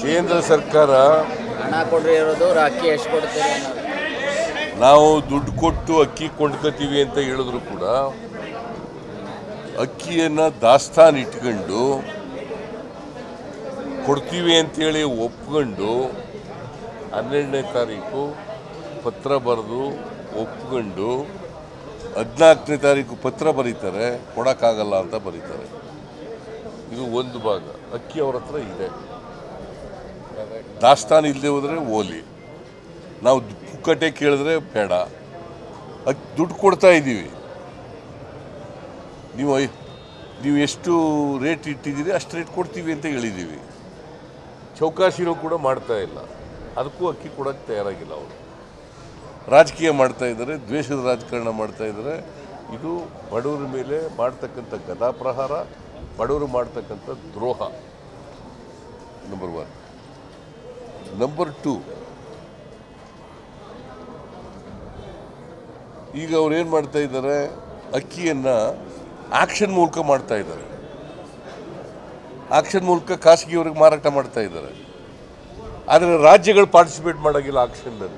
ಕೇಂದ್ರ ಸರ್ಕಾರ ಹಣ ಕೊಡ್ರಿ ಇರೋದು ಅಕ್ಕಿ ಎಷ್ಟು ಕೊಡ್ತೀರಿ ಅನ್ನೋದು ನಾವು ದುಡ್ಡು ಕೊಟ್ಟು ಅಕ್ಕಿ ಕೊಂಡ್ಕೋತೀವಿ ಅಂತ ಹೇಳಿದ್ರು ಕೂಡ ಅಕ್ಕಿಯನ್ನು ದಾಸ್ತಾನು ಇಟ್ಕೊಂಡು ಕೊಡ್ತೀವಿ ಅಂತೇಳಿ ಒಪ್ಕೊಂಡು ಹನ್ನೆರಡನೇ ತಾರೀಕು ಪತ್ರ ಬರೆದು ಒಪ್ಕೊಂಡು ಹದಿನಾಲ್ಕನೇ ತಾರೀಕು ಪತ್ರ ಬರೀತಾರೆ ಕೊಡೋಕ್ಕಾಗಲ್ಲ ಅಂತ ಬರೀತಾರೆ ಇದು ಒಂದು ಭಾಗ ಅಕ್ಕಿ ಅವ್ರ ಹತ್ರ ಇದೆ ದಾಸ್ತಾನು ಇಲ್ಲದೆ ಹೋದರೆ ಓಲಿ ನಾವು ಪುಕ್ಕಟೆ ಕೇಳಿದ್ರೆ ಬೇಡ ಅಕ್ಕಿ ದುಡ್ಡು ಕೊಡ್ತಾ ಇದ್ದೀವಿ ನೀವು ಐ- ನೀವು ಎಷ್ಟು ರೇಟ್ ಇಟ್ಟಿದ್ದೀರಿ ಅಷ್ಟು ರೇಟ್ ಕೊಡ್ತೀವಿ ಅಂತ ಹೇಳಿದ್ದೀವಿ ಚೌಕಾಸಿನೂ ಕೂಡ ಮಾಡ್ತಾ ಇಲ್ಲ ಅದಕ್ಕೂ ಅಕ್ಕಿ ಕೊಡೋಕ್ಕೆ ತಯಾರಾಗಿಲ್ಲ ಅವರು ರಾಜಕೀಯ ಮಾಡ್ತಾ ಇದ್ದಾರೆ ದ್ವೇಷದ ರಾಜಕಾರಣ ಮಾಡ್ತಾ ಇದ್ದಾರೆ ಇದು ಬಡವರ ಮೇಲೆ ಮಾಡ್ತಕ್ಕಂಥ ಗದಾಪ್ರಹಾರ ಬಡವರು ಮಾಡ್ತಕ್ಕಂಥ ದ್ರೋಹ ನಂಬರ್ ಒನ್ ನಂಬರ್ ಟೂ ಈಗ ಅವ್ರು ಏನು ಮಾಡ್ತಾ ಇದ್ದಾರೆ ಅಕ್ಕಿಯನ್ನು ಆಕ್ಷನ್ ಮೂಲಕ ಮಾಡ್ತಾ ಇದ್ದಾರೆ ಆಕ್ಷನ್ ಮೂಲಕ ಖಾಸಗಿಯವ್ರಿಗೆ ಮಾರಾಟ ಮಾಡ್ತಾ ಇದ್ದಾರೆ ಆದರೆ ರಾಜ್ಯಗಳು ಪಾರ್ಟಿಸಿಪೇಟ್ ಮಾಡೋಂಗಿಲ್ಲ ಆಕ್ಷನ್ನಲ್ಲಿ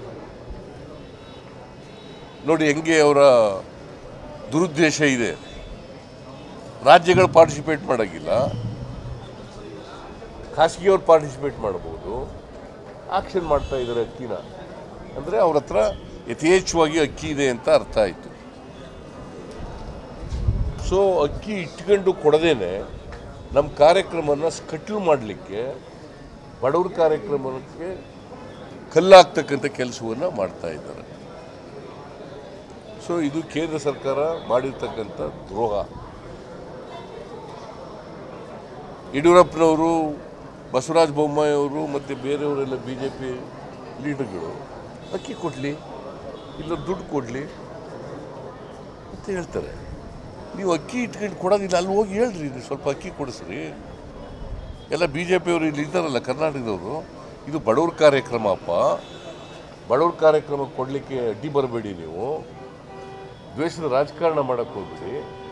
ನೋಡಿ ಹೆಂಗೆ ಅವರ ದುರುದ್ದೇಶ ಇದೆ ರಾಜ್ಯಗಳು ಪಾರ್ಟಿಸಿಪೇಟ್ ಮಾಡೋಂಗಿಲ್ಲ ಖಾಸಗಿಯವ್ರು ಪಾರ್ಟಿಸಿಪೇಟ್ ಮಾಡ್ಬೋದು ಆಕ್ಷನ್ ಮಾಡ್ತಾ ಇದ್ದಾರೆ ಅಕ್ಕಿನ ಅಂದರೆ ಅವ್ರ ಹತ್ರ ಯಥೇಚ್ಛವಾಗಿ ಅಕ್ಕಿ ಇದೆ ಅಂತ ಅರ್ಥ ಆಯಿತು ಸೊ ಅಕ್ಕಿ ಇಟ್ಕೊಂಡು ಕೊಡದೇನೆ ನಮ್ಮ ಕಾರ್ಯಕ್ರಮನ ಸ್ಕಟ್ಲ್ ಮಾಡಲಿಕ್ಕೆ ಬಡವ್ರ ಕಾರ್ಯಕ್ರಮಕ್ಕೆ ಕಲ್ಲಾಗ್ತಕ್ಕಂಥ ಕೆಲಸವನ್ನು ಮಾಡ್ತಾ ಇದ್ದಾರೆ ಸೊ ಇದು ಕೇಂದ್ರ ಸರ್ಕಾರ ಮಾಡಿರ್ತಕ್ಕಂಥ ದ್ರೋಹ ಯಡಿಯೂರಪ್ಪನವರು ಬಸವರಾಜ ಬೊಮ್ಮಾಯಿ ಅವರು ಮತ್ತು ಬೇರೆಯವರೆಲ್ಲ ಬಿ ಜೆ ಪಿ ಲೀಡರ್ಗಳು ಅಕ್ಕಿ ಕೊಡಲಿ ಇಲ್ಲ ದುಡ್ಡು ಕೊಡಲಿ ಅಂತ ಹೇಳ್ತಾರೆ ನೀವು ಅಕ್ಕಿ ಇಟ್ಕೊಂಡು ಕೊಡೋದಿಲ್ಲ ಅಲ್ಲಿ ಹೋಗಿ ಹೇಳ್ರಿ ನೀವು ಸ್ವಲ್ಪ ಅಕ್ಕಿ ಕೊಡಿಸ್ರಿ ಎಲ್ಲ ಬಿ ಜೆ ಪಿಯವರು ಇಲ್ಲಿ ಇದ್ದಾರಲ್ಲ ಕರ್ನಾಟಕದವರು ಇದು ಬಡವ್ರ ಕಾರ್ಯಕ್ರಮ ಅಪ್ಪ ಬಡವ್ರ ಕಾರ್ಯಕ್ರಮ ಕೊಡಲಿಕ್ಕೆ ಅಡ್ಡಿ ಬರಬೇಡಿ ನೀವು ದ್ವೇಷದ ರಾಜಕಾರಣ ಮಾಡಕ್ಕೆ ಹೋಗ್ಬಿಡಿ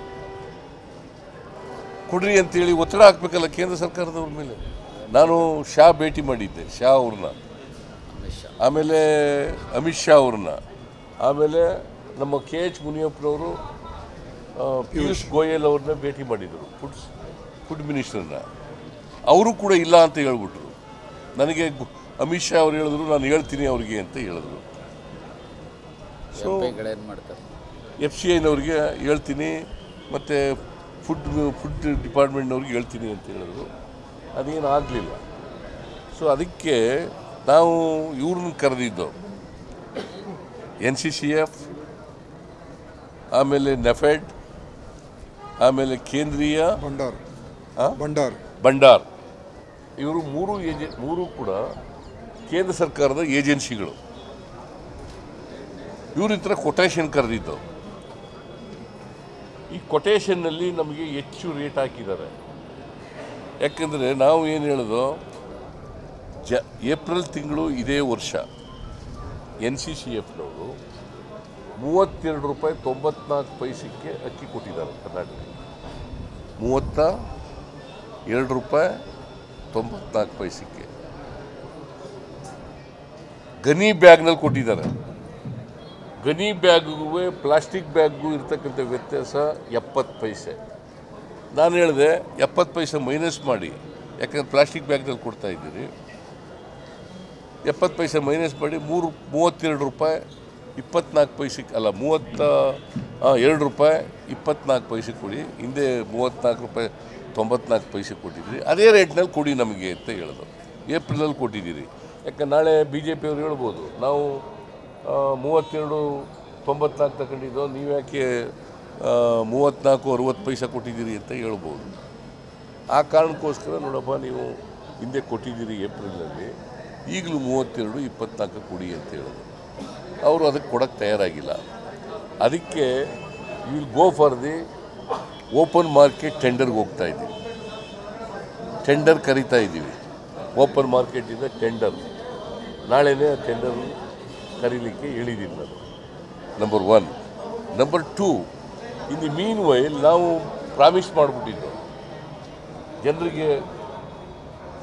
ಕೊಡ್ರಿ ಅಂತೇಳಿ ಒತ್ತಡ ಹಾಕ್ಬೇಕಲ್ಲ ಕೇಂದ್ರ ಸರ್ಕಾರದವ್ರ ಮೇಲೆ ನಾನು ಶಾ ಭೇಟಿ ಮಾಡಿದ್ದೆ ಶಾ ಅವ್ರನ್ನ ಅಮಿತ್ ಶಾ ಆಮೇಲೆ ಅಮಿತ್ ಶಾ ಅವ್ರನ್ನ ಆಮೇಲೆ ನಮ್ಮ ಕೆ ಎಚ್ ಮುನಿಯಪ್ಪನವರು ಆ, ಪಿಯೂಷ್ ಗೋಯಲ್ ಅವ್ರನ್ನ ಭೇಟಿ ಮಾಡಿದರು ಫುಡ್ ಫುಡ್ ಮಿನಿಸ್ಟರ್ನ ಅವರು ಕೂಡ ಇಲ್ಲ ಅಂತ ಹೇಳ್ಬಿಟ್ರು ನನಗೆ ಗು- ಅಮಿತ್ ಶಾ ಅವ್ರು ಹೇಳಿದ್ರು ನಾನು ಹೇಳ್ತೀನಿ ಅವ್ರಿಗೆ ಅಂತ ಹೇಳಿದ್ರು ಎಂ ಪಿಗಳೇನು ಮಾಡ್ತಾರೆ ಎಫ್ ಸಿ ಐನವ್ರಿಗೆ ಹೇಳ್ತೀನಿ ಮತ್ತು ಫುಡ್ ಫುಡ್ ಡಿಪಾರ್ಟ್ಮೆಂಟ್ನವ್ರಿಗೆ ಹೇಳ್ತೀನಿ ಅಂತ ಹೇಳಿದ್ರು ಅದೇನು ಆಗಲಿಲ್ಲ ಸೊ ಅದಕ್ಕೆ ನಾವು ಇವ್ರನ್ನ ಕರೆದಿದ್ದು ಎನ್ ಸಿ ಸಿ ಎಫ್ ಆಮೇಲೆ ನೆಫೆಡ್ ಆಮೇಲೆ ಕೇಂದ್ರೀಯ ಭಂಡಾರ್ ಆ? ಭಂಡಾರ್ ಭಂಡಾರ್ ಇವರು ಮೂರು ಏಜೆ ಮೂರು ಕೂಡ ಕೇಂದ್ರ ಸರ್ಕಾರದ ಏಜೆನ್ಸಿಗಳು ಇವ್ರ ಹತ್ರ ಕೊಟೇಶನ್ ಕರೆದಿದ್ದು ಈ ಕೊಟೇಶನ್ನಲ್ಲಿ ನಮಗೆ ಹೆಚ್ಚು ರೇಟ್ ಹಾಕಿದ್ದಾರೆ ಯಾಕಂದರೆ ನಾವು ಏನು ಹೇಳೋದು ಜ ಏಪ್ರಿಲ್ ತಿಂಗಳು ಇದೇ ವರ್ಷ ಎನ್ ಸಿ ಸಿ ಎಫ್ನವರು ಮೂವತ್ತೆರಡು ರೂಪಾಯಿ ತೊಂಬತ್ನಾಲ್ಕು ಪೈಸಕ್ಕೆ ಅಕ್ಕಿ ಕೊಟ್ಟಿದ್ದಾರೆ ಕರ್ನಾಟಕಕ್ಕೆ ಮೂವತ್ತ ಎರಡು ರೂಪಾಯಿ ತೊಂಬತ್ನಾಲ್ಕು ಪೈಸಕ್ಕೆ ಗನಿ ಬ್ಯಾಗ್ನಲ್ಲಿ ಕೊಟ್ಟಿದ್ದಾರೆ ಗನಿ ಬ್ಯಾಗ್ಗೂ ಪ್ಲಾಸ್ಟಿಕ್ ಬ್ಯಾಗ್ಗೂ ಇರ್ತಕ್ಕಂಥ ವ್ಯತ್ಯಾಸ ಎಪ್ಪತ್ತು ಪೈಸೆ ನಾನು ಹೇಳಿದೆ ಎಪ್ಪತ್ತು ಪೈಸೆ ಮೈನಸ್ ಮಾಡಿ ಯಾಕಂದ್ರೆ ಪ್ಲಾಸ್ಟಿಕ್ ಬ್ಯಾಗ್ನಲ್ಲಿ ಕೊಡ್ತಾ ಇದ್ದೀರಿ ಎಪ್ಪತ್ತು ಪೈಸೆ ಮೈನಸ್ ಮಾಡಿ ಮೂರು ಮೂವತ್ತೆರಡು ರೂಪಾಯಿ ಇಪ್ಪತ್ನಾಲ್ಕು ಪೈಸೆಗೆ ಅಲ್ಲ ಮೂವತ್ತ ಆ, ಎರಡು ರೂಪಾಯಿ ಇಪ್ಪತ್ನಾಲ್ಕು ಪೈಸೆ ಕೊಡಿ ಹಿಂದೆ ಮೂವತ್ತ್ನಾಲ್ಕು ರೂಪಾಯಿ ತೊಂಬತ್ನಾಲ್ಕು ಪೈಸೆ ಕೊಟ್ಟಿದ್ರಿ ಅದೇ ರೇಟ್ನಲ್ಲಿ ಕೊಡಿ ನಮಗೆ ಅಂತ ಹೇಳಿದ್ರು ಏಪ್ರಿಲಲ್ಲಿ ಕೊಟ್ಟಿದ್ದೀರಿ ಯಾಕೆ ನಾಳೆ ಬಿ ಜೆ ಪಿಯವ್ರು ಹೇಳ್ಬೋದು ನಾವು ಆ, ಮೂವತ್ತೆರಡು ತೊಂಬತ್ನಾಲ್ಕು ತಗೊಂಡಿದ್ದು ನೀವು ಯಾಕೆ ಆ, ಮೂವತ್ತ್ನಾಲ್ಕು ಅರುವತ್ತು ಪೈಸೆ ಕೊಟ್ಟಿದ್ದೀರಿ ಅಂತ ಹೇಳ್ಬೋದು ಆ ಕಾರಣಕ್ಕೋಸ್ಕರ ನೋಡಪ್ಪ ನೀವು ಹಿಂದೆ ಕೊಟ್ಟಿದ್ದೀರಿ ಏಪ್ರಿಲ್ನಲ್ಲಿ ಈಗಲೂ ಮೂವತ್ತೆರಡು ಇಪ್ಪತ್ನಾಲ್ಕು ಕೊಡಿ ಅಂತ ಹೇಳಿದ್ರು ಅವರು ಅದಕ್ಕೆ ಕೊಡೋಕ್ಕೆ ತಯಾರಾಗಿಲ್ಲ ಅದಕ್ಕೆ will go for the open market ಟೆಂಡರ್ಗೆ ಹೋಗ್ತಾ ಇದ್ದೀವಿ ಟೆಂಡರ್ ಕರಿತಾ ಇದ್ದೀವಿ ಓಪನ್ ಮಾರ್ಕೆಟಿಂದ ಟೆಂಡರ್ ನಾಳೆನೇ ಆ ಟೆಂಡರ್ ಕರೀಲಿಕ್ಕೆ ಹೇಳಿದ್ದೀನಿ ನಾನು number one number two in the meanwhile ನಾವು ಪ್ರಾಮಿಸ್ ಮಾಡಿಬಿಟ್ಟಿದ್ದು ಜನರಿಗೆ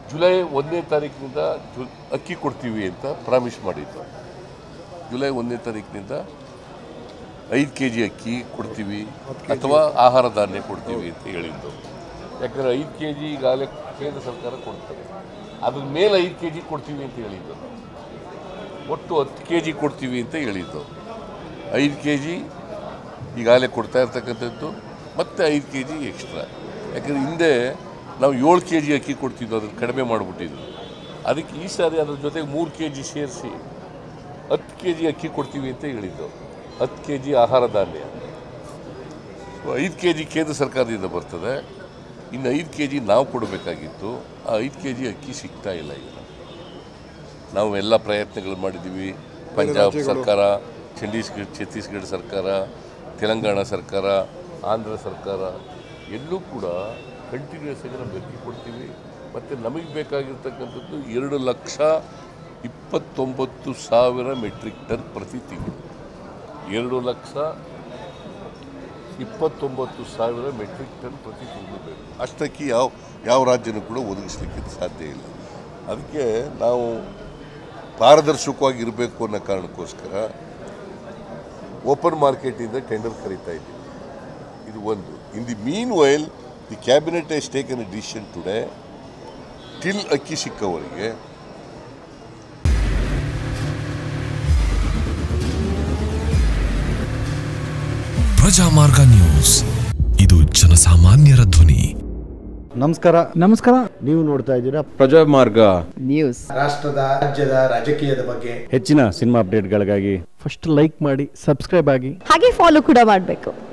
ಜುಲೈ ಒಂದನೇ ತಾರೀಕಿನಿಂದ ಜು ಅಕ್ಕಿ ಕೊಡ್ತೀವಿ ಅಂತ ಪ್ರಾಮಿಸ್ ಮಾಡಿದ್ದು ಜುಲೈ ಒಂದನೇ ತಾರೀಕಿನಿಂದ ಐದು ಕೆ ಜಿ ಅಕ್ಕಿ ಕೊಡ್ತೀವಿ ಅಥವಾ ಆಹಾರ ಧಾನ್ಯ ಕೊಡ್ತೀವಿ ಅಂತ ಹೇಳಿದ್ದು ಯಾಕಂದರೆ ಐದು ಕೆ ಜಿ ಈಗಾಗಲೇ ಕೇಂದ್ರ ಸರ್ಕಾರ ಕೊಡ್ತಾರೆ ಅದ್ರ ಮೇಲೆ ಐದು ಕೆ ಜಿ ಕೊಡ್ತೀವಿ ಅಂತ ಹೇಳಿದ್ದು ನಾವು. ಒಟ್ಟು ಹತ್ತು ಕೆ ಜಿ ಕೊಡ್ತೀವಿ ಅಂತ ಹೇಳಿದ್ದು ಐದು ಕೆ ಜಿ ಈಗಾಗಲೇ ಕೊಡ್ತಾ ಇರ್ತಕ್ಕಂಥದ್ದು ಮತ್ತು ಐದು ಕೆ ಜಿ ಎಕ್ಸ್ಟ್ರಾ ಯಾಕಂದರೆ ಹಿಂದೆ ನಾವು ಏಳು ಕೆ ಜಿ ಅಕ್ಕಿ ಕೊಡ್ತಿದ್ವು ಅದನ್ನು ಕಡಿಮೆ ಮಾಡಿಬಿಟ್ಟಿದ್ವಿ ಅದಕ್ಕೆ ಈ ಸಾರಿ ಅದ್ರ ಜೊತೆಗೆ ಮೂರು ಕೆ ಜಿ ಸೇರಿಸಿ ಹತ್ತು ಕೆ ಜಿ ಅಕ್ಕಿ ಕೊಡ್ತೀವಿ ಅಂತ ಹೇಳಿದ್ದು ಹತ್ತು ಕೆ ಜಿ ಆಹಾರ ಧಾನ್ಯ ಐದು ಕೆ ಜಿ ಕೇಂದ್ರ ಸರ್ಕಾರದಿಂದ ಬರ್ತದೆ ಇನ್ನು ಐದು ಕೆ ಜಿ ನಾವು ಕೊಡಬೇಕಾಗಿತ್ತು ಆ ಐದು ಕೆ ಜಿ ಅಕ್ಕಿ ಸಿಗ್ತಾ ಇಲ್ಲ ಈಗ ನಾವು ಎಲ್ಲ ಪ್ರಯತ್ನಗಳು ಮಾಡಿದ್ದೀವಿ ಪಂಜಾಬ್ ಸರ್ಕಾರ ಛತ್ತೀಸ್ಗಢ ಛತ್ತೀಸ್ಗಢ ಸರ್ಕಾರ ತೆಲಂಗಾಣ ಸರ್ಕಾರ ಆಂಧ್ರ ಸರ್ಕಾರ ಎಲ್ಲೂ ಕೂಡ ಕಂಟಿನ್ಯೂಸ್ ಆಗಿ ನಮ್ಗೆ ಅಕ್ಕಿ ಕೊಡ್ತೀವಿ ಮತ್ತು ನಮಗೆ ಬೇಕಾಗಿರ್ತಕ್ಕಂಥದ್ದು ಎರಡು ಲಕ್ಷ ಇಪ್ಪತ್ತೊಂಬತ್ತು ಸಾವಿರ ಮೆಟ್ರಿಕ್ ಟನ್ ಪ್ರತಿ ತಿಂಗಳು ಎರಡು ಲಕ್ಷ ಇಪ್ಪತ್ತೊಂಬತ್ತು ಸಾವಿರ ಮೆಟ್ರಿಕ್ ಟನ್ ಪ್ರತಿ ತಿಂಗಳು ಬೇಕು ಅಷ್ಟಕ್ಕಿ ಯಾವ ಯಾವ ರಾಜ್ಯನೂ ಕೂಡ ಒದಗಿಸ್ಲಿಕ್ಕೆ ಸಾಧ್ಯ ಇಲ್ಲ ಅದಕ್ಕೆ ನಾವು ಪಾರದರ್ಶಕವಾಗಿ ಇರಬೇಕು ಅನ್ನೋ ಕಾರಣಕ್ಕೋಸ್ಕರ ಓಪನ್ ಮಾರ್ಕೆಟಿಂದ ಟೆಂಡರ್ ಕರೀತಾ ಇದ್ದೀವಿ ಇದು ಒಂದು in the meanwhile the cabinet has taken a decision today till ಅಕ್ಕಿ ಸಿಕ್ಕವರಿಗೆ ಪ್ರಜಾಮಾರ್ಗ ನ್ಯೂಸ್ ಇದು ಜನಸಾಮಾನ್ಯರ ಧ್ವನಿ ನಮಸ್ಕಾರ ನಮಸ್ಕಾರ ನೀವು ನೋಡ್ತಾ ಇದ್ದೀರಾ ಪ್ರಜಾಮಾರ್ಗ ನ್ಯೂಸ್ ರಾಷ್ಟ್ರದ ರಾಜ್ಯದ ರಾಜಕೀಯದ ಬಗ್ಗೆ ಹೆಚ್ಚಿನ ಸಿನಿಮಾ ಅಪ್ಡೇಟ್ಗಳಿಗಾಗಿ ಫಸ್ಟ್ ಲೈಕ್ ಮಾಡಿ ಸಬ್ಸ್ಕ್ರೈಬ್ ಆಗಿ ಹಾಗೆ ಫಾಲೋ ಕೂಡ ಮಾಡಬೇಕು